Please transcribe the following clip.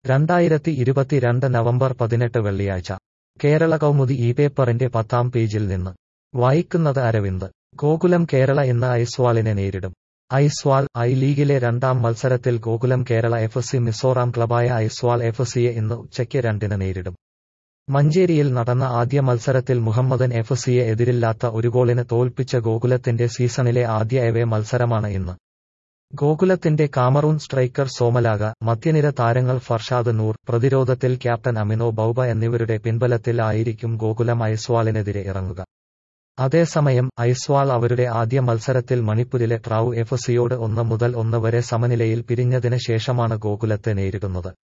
രണ്ടായിരത്തി ഇരുപത്തിരണ്ട് നവംബർ പതിനെട്ട് വെള്ളിയാഴ്ച കേരള കൗമുദി ഈ പേപ്പറിന്റെ പത്താം പേജിൽ നിന്ന് വായിക്കുന്നത് അരവിന്ദ് ഗോകുലം കേരള ഇന്ന് ഐസ്വാളിനെ നേരിടും ഐസ്വാൾ ഐ ലീഗിലെ രണ്ടാം മത്സരത്തിൽ ഗോകുലം കേരള എഫ് സി മിസോറാം ക്ലബായ ഐസ്വാൾ എഫ് സിയെ ഇന്ന് ഉച്ചയ്ക്ക് രണ്ടിന് നേരിടും മഞ്ചേരിയിൽ നടന്ന ആദ്യ മത്സരത്തിൽ മുഹമ്മദൻ എഫ് സിയെ എതിരില്ലാത്ത ഒരു ഗോളിന് തോൽപ്പിച്ച ഗോകുലത്തിന്റെ സീസണിലെ ആദ്യ എവേ മത്സരമാണ് ഇന്ന് ഗോകുലത്തിന്റെ കാമറൂൺ സ്ട്രൈക്കർ സോമലാഗ മധ്യനിര താരങ്ങൾ ഫർഷാദ് നൂർ പ്രതിരോധത്തിൽ ക്യാപ്റ്റൻ അമിനോ ബൌബ എന്നിവരുടെ പിൻബലത്തിൽ ആയിരിക്കും ഗോകുലം ഐസ്വാളിനെതിരെ ഇറങ്ങുക അതേസമയം ഐസ്വാൾ അവരുടെ ആദ്യ മത്സരത്തിൽ മണിപ്പൂരിലെ ട്രാവു എഫ് സിയോട് ഒന്ന് മുതൽ ഒന്ന് വരെ സമനിലയിൽ പിരിഞ്ഞതിന് ശേഷമാണ് ഗോകുലത്തെ നേരിടുന്നത്